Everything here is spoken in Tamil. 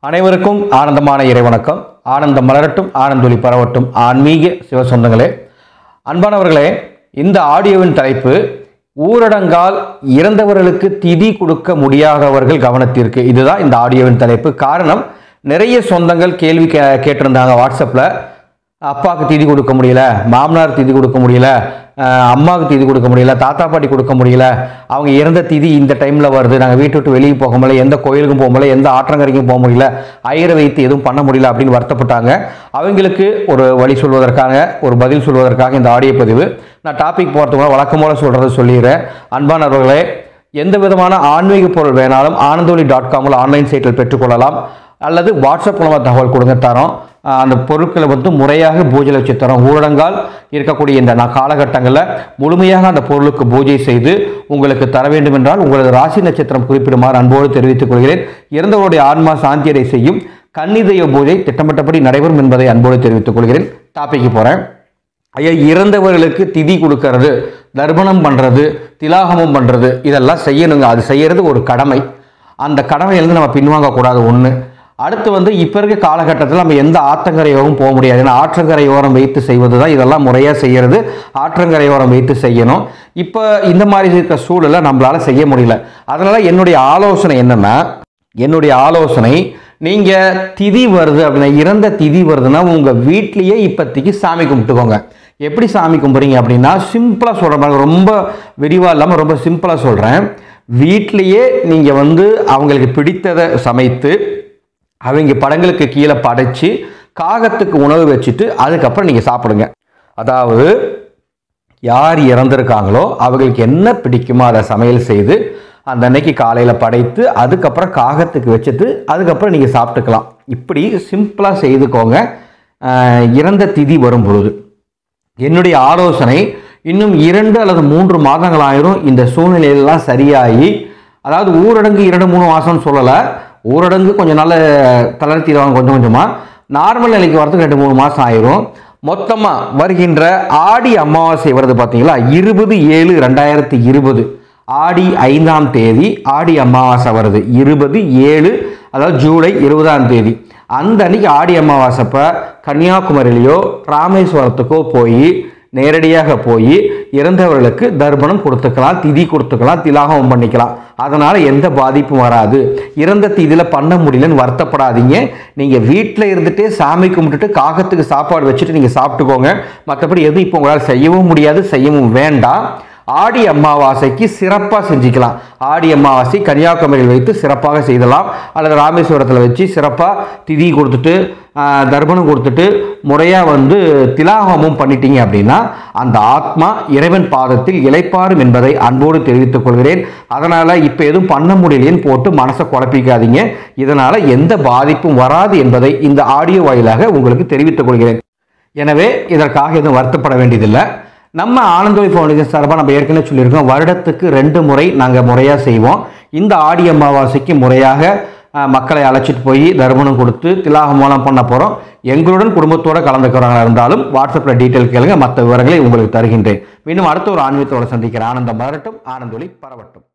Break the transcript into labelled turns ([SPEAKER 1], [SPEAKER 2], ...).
[SPEAKER 1] அனைவருக்கும் ஆனந்தமான இறைவணக்கம் ஆனந்தம் மலரட்டும் ஆனந்தொலி பரவட்டும் ஆன்மீக சிவசொந்தங்களே அன்பானவர்களே இந்த ஆடியோவின் தலைப்பு ஊரடங்கால் இறந்தவர்களுக்கு திதி கொடுக்க முடியாதவர்கள் கவனத்திற்கு இதுதான் இந்த ஆடியோவின் தலைப்பு காரணம் நிறைய சொந்தங்கள் கேள்வி கே கேட்டிருந்தாங்க வாட்ஸ்அப்பில் அப்பாவுக்கு திதி கொடுக்க முடியல மாமனார் திதி கொடுக்க முடியல அஹ் அம்மாவுக்கு திதி கொடுக்க முடியல தாத்தா பாட்டி கொடுக்க முடியல அவங்க இறந்த திதி இந்த டைமில் வருது நாங்கள் வீட்டு விட்டு வெளியே போக முடியல எந்த கோயிலுக்கும் போக முடியல எந்த ஆற்றங்கரைக்கும் போக முடியல ஐயரை வைத்து எதுவும் பண்ண முடியல அப்படின்னு வருத்தப்பட்டாங்க அவங்களுக்கு ஒரு வழி சொல்வதற்காக ஒரு பதில் சொல்வதற்காக இந்த ஆடியோ பதிவு நான் டாபிக் போகிறதுக்கு முன்னாடி வழக்கம் போல சொல்கிறத சொல்லிடுறேன் அன்பானவர்களே எந்த விதமான ஆன்மீக பொருள் வேணாலும் ஆனந்தோலி டாட் காமில் ஆன்லைன் சைட்டில் பெற்றுக்கொள்ளலாம் அல்லது வாட்ஸ்அப் மூலமாக தகவல் கொடுங்க தரோம் ஆஹ் அந்த பொருட்களை வந்து முறையாக பூஜையில் வச்சு தரோம் ஊரடங்கால் இருக்கக்கூடிய இந்த நா- காலகட்டங்களில் முழுமையாக அந்த பொருளுக்கு பூஜை செய்து உங்களுக்கு தர வேண்டும் என்றால் உங்களது ராசி நட்சத்திரம் குறிப்பிடுமாறு அன்போடு தெரிவித்துக் கொள்கிறேன் இறந்தவருடைய ஆன்மா சாந்தியடை செய்யும் கன்னிதெய்வ பூஜை திட்டமிட்டபடி நடைபெறும் என்பதை அன்போடு தெரிவித்துக் கொள்கிறேன் டாபிக்கு போகிறேன் ஐயா இறந்தவர்களுக்கு திதி கொடுக்கறது தர்ப்பணம் பண்ணுறது திலாகமம் பண்ணுறது இதெல்லாம் செய்யணுங்க அது செய்யறது ஒரு கடமை அந்த கடமையிலேருந்து நம்ம பின்வாங்கக்கூடாது ஒன்று அடுத்து வந்து இப்போ இருக்க காலகட்டத்தில் நம்ம எந்த ஆற்றங்கரையோரம் போக முடியாது ஏன்னா ஆற்றங்கரையோரம் வைத்து செய்வது தான் இதெல்லாம் முறையாக செய்யறது ஆற்றங்கரையோரம் வைத்து செய்யணும் இப்போ இந்த மாதிரி இருக்க சூழலை நம்மளால செய்ய முடியல அதனால என்னுடைய ஆலோசனை என்னன்னா என்னுடைய ஆலோசனை நீங்கள் திதி வருது அப்படின்னா இறந்த திதி வருதுன்னா உங்கள் வீட்லேயே இப்போதைக்கு சாமி கும்பிட்டுக்கோங்க எப்படி சாமி கும்பிட்றீங்க அப்படின்னா சிம்பிளாக சொல்கிறேன் ரொம்ப விரிவாக இல்லாமல் ரொம்ப சிம்பிளாக சொல்கிறேன் வீட்லேயே நீங்கள் வந்து அவங்களுக்கு பிடித்ததை சமைத்து அவங்க படங்களுக்கு கீழே படைச்சு காகத்துக்கு உணவு வச்சுட்டு அதுக்கப்புறம் நீங்கள் சாப்பிடுங்க அதாவது யார் இறந்துருக்காங்களோ அவங்களுக்கு என்ன பிடிக்குமோ அதை சமையல் செய்து அந்த அன்னைக்கு காலையில் படைத்து அதுக்கப்புறம் காகத்துக்கு வச்சுட்டு அதுக்கப்புறம் நீங்கள் சாப்பிட்டுக்கலாம் இப்படி சிம்பிளாக செய்துக்கோங்க ஆஹ் இறந்த திதி வரும் பொழுது என்னுடைய ஆலோசனை இன்னும் இரண்டு அல்லது மூன்று மாதங்கள் ஆயிரும் இந்த சூழ்நிலையெல்லாம் சரியாகி அதாவது ஊரடங்கு இரண்டு மூணு மாதம்னு சொல்லலை ஊரடங்கு கொஞ்சம் நாள் தளர்த்திடுவாங்க கொஞ்சம் கொஞ்சமாக நார்மல் நிலைக்கு வரதுக்கு ரெண்டு மூணு மாதம் ஆயிரும் மொத்தமாக வருகின்ற ஆடி அமாவாசை வருது பார்த்தீங்களா இருபது ஏழு ரெண்டாயிரத்தி இருபது ஆடி ஐந்தாம் தேதி ஆடி அமாவாசை வருது இருபது ஏழு அதாவது ஜூலை இருபதாம் தேதி அந்த அன்னைக்கு ஆடி அமாவாசைப்ப கன்னியாகுமரியிலையோ ராமேஸ்வரத்துக்கோ போய் நேரடியாக போய் இறந்தவர்களுக்கு தர்ப்பணம் கொடுத்துக்கலாம் திதி கொடுத்துக்கலாம் திலாகம் பண்ணிக்கலாம் அதனால் எந்த பாதிப்பும் வராது இறந்த திதியில் பண்ண முடியலன்னு வருத்தப்படாதீங்க நீங்கள் வீட்டில் இருந்துட்டே சாமி கும்பிட்டுட்டு காகத்துக்கு சாப்பாடு வச்சுட்டு நீங்கள் சாப்பிட்டுக்கோங்க மற்றபடி எதுவும் இப்போ உங்களால் செய்யவும் முடியாது செய்யவும் வேண்டாம் ஆடி அமாவாசைக்கு சிறப்பாக செஞ்சுக்கலாம் ஆடி அமாவாசை கன்னியாகுமரியில் வைத்து சிறப்பாக செய்தலாம் அல்லது ராமேஸ்வரத்தில் வச்சு சிறப்பாக திதி கொடுத்துட்டு ஆஹ், தர்ப்பணம் கொடுத்துட்டு முறையாக வந்து திலாகமும் பண்ணிட்டீங்க அப்படின்னா அந்த ஆத்மா இறைவன் பாதத்தில் இளைப்பாறும் என்பதை அன்போடு தெரிவித்துக் கொள்கிறேன் அதனால் இப்போ எதுவும் பண்ண முடியலையேன்னு போட்டு மனசை குழப்பிக்காதீங்க இதனால் எந்த பாதிப்பும் வராது என்பதை இந்த ஆடியோ வாயிலாக உங்களுக்கு தெரிவித்துக் கொள்கிறேன் எனவே இதற்காக எதுவும் வருத்தப்பட வேண்டியதில்லை நம்ம ஆனந்தோய் ஃபவுண்டேஷன் சார்பாக நம்ம ஏற்கனவே சொல்லியிருக்கோம் வருடத்துக்கு ரெண்டு முறை நாங்கள் முறையாக செய்வோம் இந்த ஆடி அமாவாசைக்கு முறையாக அஹ், மக்களை அழைச்சிட்டு போய் தர்மணம் கொடுத்து திலாகம் மூலம் பண்ண போகிறோம் எங்களுடன் குடும்பத்தோடு கலந்துக்கிறவங்க இருந்தாலும் வாட்ஸ்அப்பில் டீட்டெயில் கேளுங்க மற்ற விவரங்களை உங்களுக்கு தருகின்றேன் மீண்டும் அடுத்த ஒரு ஆன்மீகத்தோட சந்திக்கிறேன் ஆனந்தம் மலரட்டும் ஆனந்தொலி பரவட்டும்